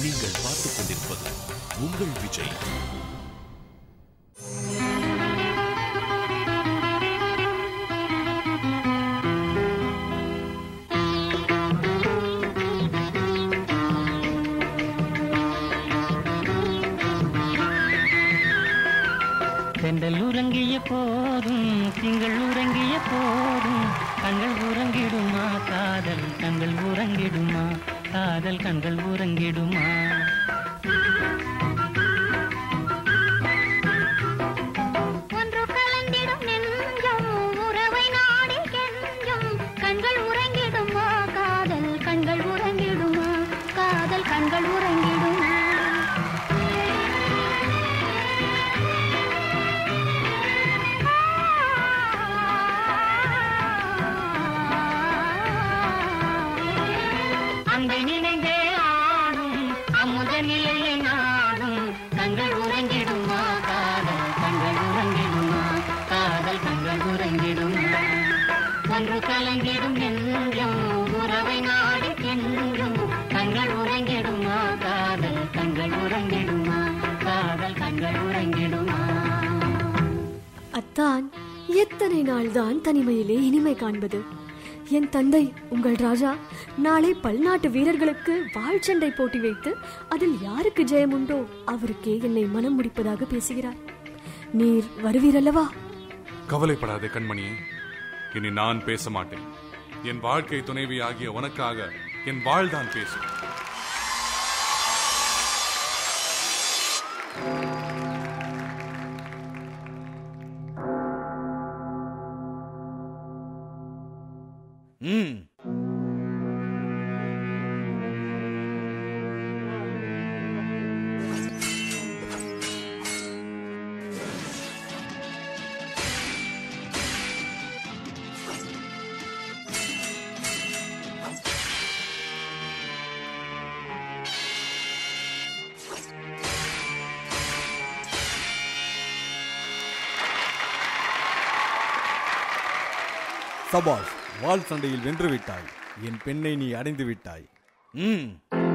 நீங்கள் பார்த்துக் கொண்டிருப்பது உங்கள் விஜய் செந்தல் உறங்கிய போதும் திங்கள் உறங்கிய போதும் கண்கள் உறங்கிடுமா காதல் கண்கள் உறங்கிடுமா காதல் கண்கள் உறங்கிடுமா ஒன்று கலந்திடும் நெஞ்சம் உறவை நாடி கெஞ்சும் கண்கள் உறங்கிடுமா காதல் கண்கள் உறங்கிடுமா காதல் கண்கள் உறங்கிடுமா அன்பை நினைந்தே ஆடும் அமுத நிலையை நாடும் கண்கள் உறங்கிடுமா காதல் கண்கள் உறங்கிடுமா காதல் கண்கள் உறங்கிடுமா ஒன்று கலங்கிடும் நெஞ்சம் உறவை நாடி கெஞ்சும் கண்கள் உறங்கிடுமா காதல் கண்கள் உறங்கிடுமா காதல் கண்கள் உறங்கிடுமா அத்தான் எத்தனை நாள்தான் தனிமையிலே இனிமை காண்பது என் தந்தை உங்கள் ராஜா நாளை பல்நாட்டு வீரர்களுக்கு வாழ்ச்சண்டை போட்டி வைத்து அதில் யாருக்கு ஜெயம் உண்டோ அவருக்கே என்னை மனம் முடிப்பதாக பேசுகிறார் நீர் வருவீரல்லவா கவலைப்படாதே கண்மணியே இனி நான் பேச மாட்டேன் என் வாழ்க்கை துணைவி ஆகிய உனக்காக என் வாழ்தான் பேசும் ம் சபாஷ் வாள் சண்டையில் வென்று விட்டாய் என் பெண்ணை நீ அடைந்து விட்டாய் ம்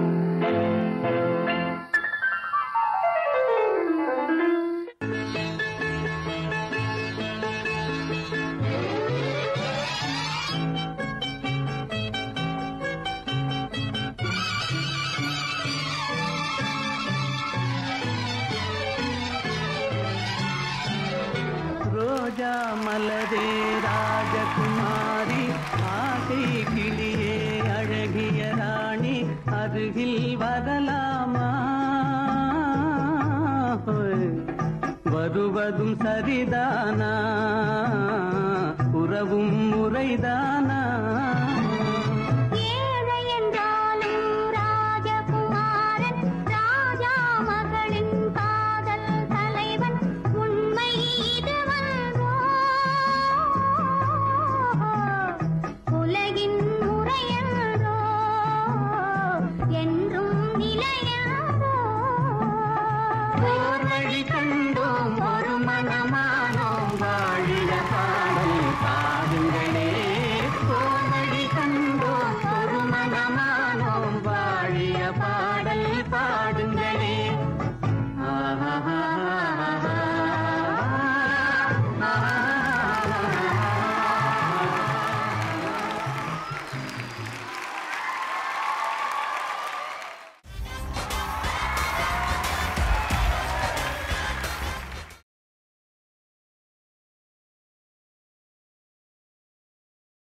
ரோஜா மலரே ராஜகுமாரி ஆசை கிளியே அழகிய ராணி அருகில் வரலாமா ஹோய். வருவதும் சரிதானா உறவும் முறைதானா ஏழை என்றாலும் ராஜகுமாரன் ராஜா மகளின் காதல் தலைவன் உண்மை இதுவன்றோ உலகின் முறையன்றோ என்றும் நிலையன்றோ ஓர் வழி கண்டோம் ஒரு மனமானோம் வாழிய பாடல் பாடுங்களே ஓர் வழி கண்டோம் ஒரு மனமானோம் வாழிய பாடல் பாடுங்களே